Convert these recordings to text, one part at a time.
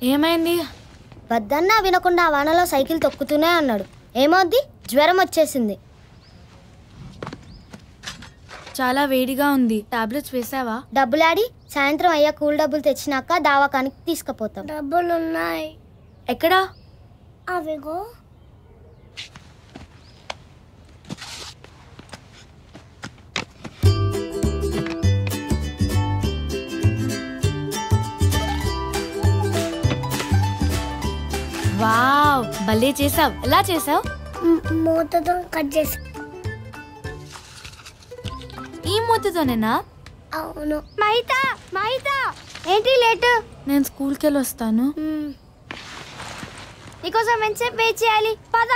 ఏమైంది వద్దన్నా వినకుండా ఆ వానలో సైకిల్ తొక్కుతూనే ఉన్నాడు ఏమవుద్ది జ్వరం వచ్చేసింది చాలా వేడిగా ఉంది టాబ్లెట్స్ వేసావా డబ్బులాడి సాయంత్రం అయ్యా కూల్ డబ్బులు తెచ్చినాక దావాకానికి తీసుకుపోతాం డబ్బులున్నాయి ఎక్కడా అవిగో వావ్ భలే చేసావ్ ఎలా చేసావ్ మ్- మూతతో కట్ చేసి ఈ మూతతోనేనా అవును మైతా మైతా ఏంటి లేటు నేను స్కూల్కి వెళ్ళి వస్తాను నీకోసం ఎంతసేపు వెయిట్ చేయాలి పద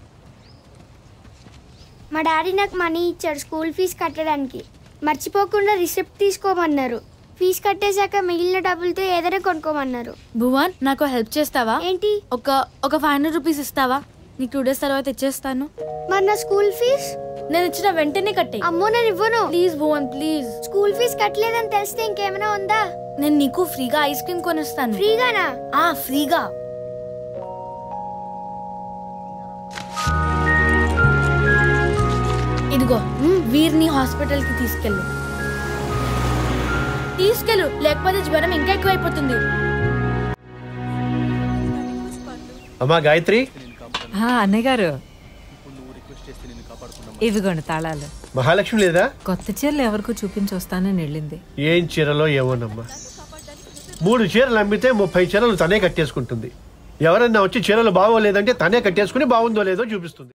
మా డాడీ నాకు మనీ ఇచ్చాడు స్కూల్ ఫీజు కట్టడానికి మర్చిపోకుండా రిసిప్ట్ తీసుకోమన్నారు ఫీజు కట్టేశాక మిగిలిన డబ్బులతో ఏదైనా కొనుక్కోమన్నారు భువన్ నాకు హెల్ప్ చేస్తావా ఏంటి ఒక ఒక ఫైవ్ హండ్రెడ్ రూపీస్ ఇస్తావా నీకు టూ డేస్ తర్వాత ఇచ్చేస్తాను మరి నా స్కూల్ ఫీజ్ నేను ఇచ్చిన వెంటనే కట్టే అమ్మో నేను ఇవ్వను please Bhuvan please school fees కట్టలేదని తెలిస్తే ఇంకేమైనా ఉందా నేను నీకు ఫ్రీగా ఐస్ క్రీమ్ కొనిస్తాను ఫ్రీగానా ఆ ఫ్రీగా ఇదిగో వీరిని హాస్పిటల్ కి తీసుకెళ్ళు తీసుకెళ్ళు లేకపోతే జ్వరం ఇంకా ఎక్కువైపోతుంది అమ్మా గాయత్రి ఆ, అన్నయ్య గారు ఇవిగోండి తాళాలు మహాలక్ష్మి లేదా కొత్త చీరలు ఎవరికో చూపించి వస్తానని వెళ్ళింది ఏం చీరలో ఏమోనమ్మా మూడు చీరలు అమ్మితే ముప్పై చీరలు తనే కట్టేసుకుంటుంది ఎవరన్నా వచ్చి చీరలు బాగోలేదంటే తనే కట్టేసుకుని బాగుందో లేదో చూపిస్తుంది